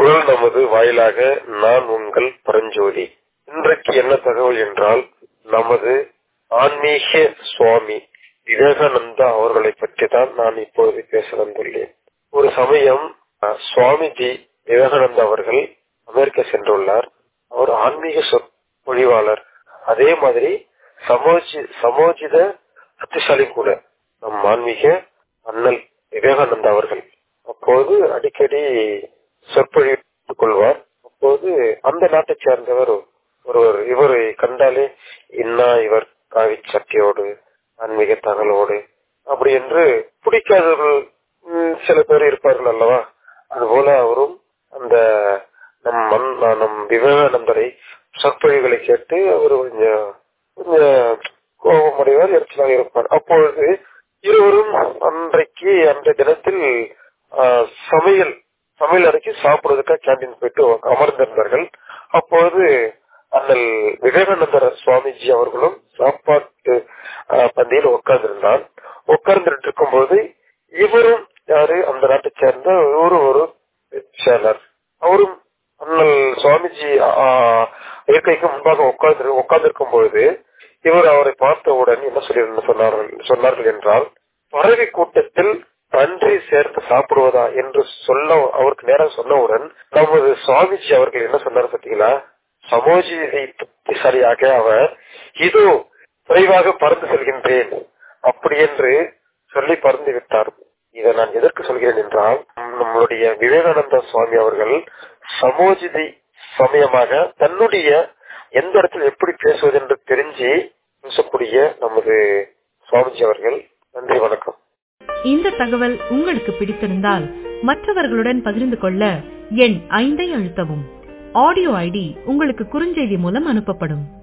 குரல் நமது வாயிலாக நான் உங்கள் பரஞ்சோதி இன்றைக்கு என்ன தகவல் என்றால் நமது ஆன்மீக சுவாமி விவேகானந்தா அவர்களை பற்றி தான் நான் இப்போது பேச வந்துள்ளேன் ஒரு சமயம் அஹ், சுவாமிஜி விவேகானந்தா அவர்கள் அமெரிக்கா சென்றுள்ளார் அவர் ஆன்மீக சொற்பொழிவாளர் அதே மாதிரி சமோஜி சமோஜித சக்திசாலி கூட நம் ஆன்மீக அண்ணல் விவேகானந்தா அவர்கள் அப்போது அடிக்கடி சொற்பொழிவு கொள்வார் அப்போது அந்த நாட்டைச் சேர்ந்தவர் ஒருவர் இவரை கண்டாலே இன்னா இவர் காவி சட்டையோடு ஆன்மீக தகவலோடு அப்படி என்று பிடிக்காதவர்கள் ம், சில பேர் இருப்பார்கள் அல்லவா அதுபோல அவரும் அந்த நம் மண் நம் விவேகானந்தரை சொற்பொழிவுகளை கேட்டு அவர் கொஞ்சம் கொஞ்சம் கோபமடைவார் எரிச்சலாக இருப்பார் அப்பொழுது இருவரும் அன்றைக்கு அந்த தினத்தில் ஆ, சமையல் சமையல் அறைக்கு சாப்பிடுறதுக்காக கேண்டீன் போயிட்டு அமர்ந்திருந்தார்கள் அப்போது அண்ணல் விவேகானந்தர் சுவாமிஜி அவர்களும் சாப்பாட்டு ஆ, பந்தியில் உட்கார்ந்திருந்தார் உட்கார்ந்துட்டு இருக்கும்போது இவரும் யாரு அந்த நாட்டை சேர்ந்த ஒரு ஒரு பேச்சாளர் அவரும் அண்ணல் சுவாமிஜி ஆ, இருக்கைக்கு முன்பாக உட்கார்ந்து உட்கார்ந்திருக்கும் பொழுது இவர் அவரை பார்த்தவுடன் என்ன சொல்லி சொன்னார்கள் சொன்னார்கள் என்றால் பறவை கூட்டத்தில் பன்றி சேர்த்து சாப்பிடுவதா என்று சொல்ல அவருக்கு நேரம் சொன்னவுடன் நமது சுவாமிஜி அவர்கள் என்ன சொன்னார் பார்த்தீங்களா சமோஜியை சரியாக அவர் இதோ விரைவாக பறந்து செல்கின்றேன் அப்படி என்று சொல்லி பறந்து விட்டார் இதை நான் எதற்கு சொல்கிறேன் என்றால் நம்மளுடைய விவேகானந்த சுவாமி அவர்கள் சமோஜிதை சமயமாக தன்னுடைய எந்த இடத்தில் எப்படி பேசுவது என்று தெரிஞ்சு பேசக்கூடிய நமது சுவாமிஜி அவர்கள் நன்றி வணக்கம் இந்த தகவல் உங்களுக்கு பிடித்திருந்தால் மற்றவர்களுடன் பகிர்ந்து கொள்ள எண் ஐந்தை அழுத்தவும் ஆடியோ ஐடி உங்களுக்கு குறுஞ்செய்தி மூலம் அனுப்பப்படும்